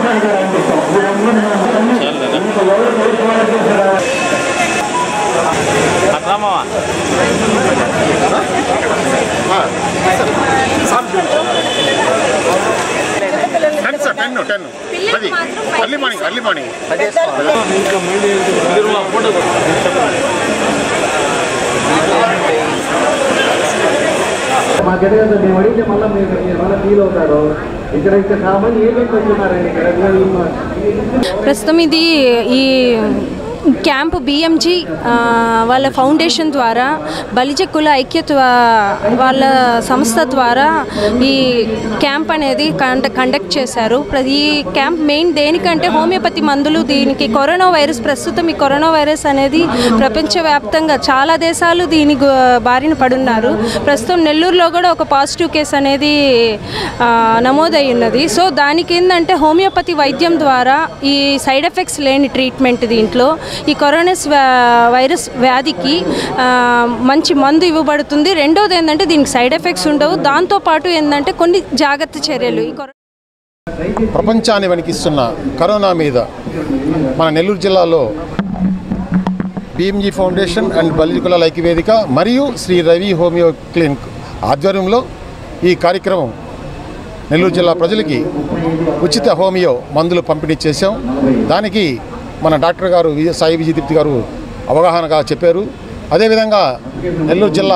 అర్థమా ten sir ten ten అది early morning early morning మాకు ఎదగదు మేము అడిగితే మళ్ళీ మీరు మీరు మళ్ళీ ఫీల్ అవుతారు ఇక్కడ ఇక్కడ చాలా మంది ఏజెంట్ వచ్చున్నారండి ఇక్కడ ప్రస్తుతం ఇది ఈ క్యాంప్ బిఎంజీ వాళ్ళ ఫౌండేషన్ ద్వారా బలిజ కుల ఐక్యత వాళ్ళ సంస్థ ద్వారా ఈ క్యాంప్ అనేది కండ కండక్ట్ చేశారు ప్ర- ఈ క్యాంప్ మెయిన్ దేనికంటే హోమియోపతి మందులు దీనికి కరోనా వైరస్ ప్రస్తుతం ఈ కరోనా వైరస్ అనేది ప్రపంచవ్యాప్తంగా చాలా దేశాలు దీని గు- బారిన పడున్నారు ప్రస్తుతం నెల్లూరులో కూడా ఒక పాజిటివ్ కేసు అనేది ఆ, నమోదై ఉన్నది సో దానికి ఏంటంటే హోమియోపతి వైద్యం ద్వారా ఈ సైడ్ ఎఫెక్ట్స్ లేని ట్రీట్మెంట్ దీంట్లో ఈ కరోనా వ్యా- వైరస్ వ్యాధికి ఆ, మంచి మందు ఇవ్వబడుతుంది రెండోది ఏంటంటే దీనికి సైడ్ ఎఫెక్ట్స్ ఉండవు దాంతోపాటు ఏంటంటే కొన్ని జాగ్రత్త చర్యలు ఈ కరోనా ప్రపంచాన్ని వణికిస్తున్న కరోనా మీద మన నెల్లూరు జిల్లాలో బిఎంజీ ఫౌండేషన్ అండ్ బలికుల ఐక్యవేదిక మరియు శ్రీ రవి హోమియో క్లినిక్ ఆధ్వర్యంలో ఈ కార్యక్రమం నెల్లూరు జిల్లా ప్రజలకి ఉచిత హోమియో మందులు పంపిణీ చేశాం దానికి మన డాక్టర్ గారు విజయ సాయి విజయదీప్తి గారు అవగాహనగా చెప్పారు అదేవిధంగా నెల్లూరు జిల్లా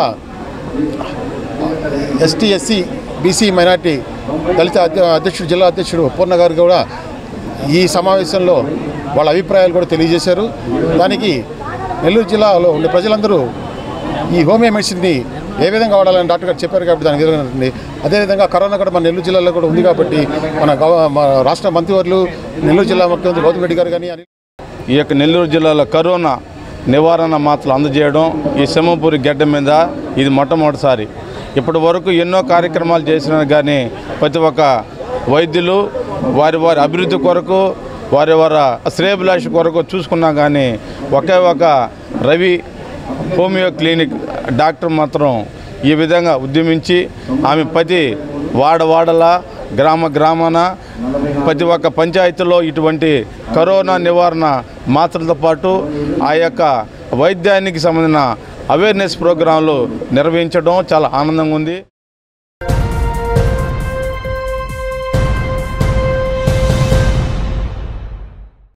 ఎస్టీ ఎస్సీ బీసీ మైనార్టీ దళిత అధ్య- అధ్యక్షుడు జిల్లా అధ్యక్షుడు పూర్ణ గారు కూడా ఈ సమావేశంలో వాళ్ళ అభిప్రాయాలు కూడా తెలియజేశారు దానికి నెల్లూరు జిల్లాలో ఉండే ప్రజలందరూ ఈ హోమియో మెడిసిన్ని ఏ విధంగా వాడాలని డాక్టర్ గారు చెప్పారు కాబట్టి దానికి ఎదురుగా అదేవిధంగా కరోనా కూడా మన నెల్లూరు జిల్లాలో కూడా ఉంది కాబట్టి మన గవ మన రాష్ట్ర మంత్రివర్యులు నెల్లూరు జిల్లా ముఖ్యమంత్రి గౌతమ్ రెడ్డి గారు కానీ అని ఈ యొక్క నెల్లూరు జిల్లాలో కరోనా నివారణ మాత్రలు అందజేయడం ఈ సింహపూరి గడ్డ మీద ఇది మొట్టమొదటిసారి ఇప్పటి వరకు ఎన్నో కార్యక్రమాలు చేసినా కానీ ప్రతి ఒక్క వైద్యులు వారి వారి అభివృద్ధి కొరకు వారి వారి శ్రేయభిలాష కొరకు చూసుకున్నా కానీ ఒకే ఒక రవి హోమియో క్లినిక్ డాక్టర్ మాత్రం ఈ విధంగా ఉద్యమించి ఆమె ప్రతి వాడవాడల గ్రామ గ్రామాన ప్రతి ఒక్క పంచాయతీలో ఇటువంటి కరోనా నివారణ మాత్రలతో పాటు ఆ యొక్క వైద్యానికి సంబంధించిన అవేర్నెస్ ప్రోగ్రాంలు నిర్వహించడం చాలా ఆనందంగా ఉంది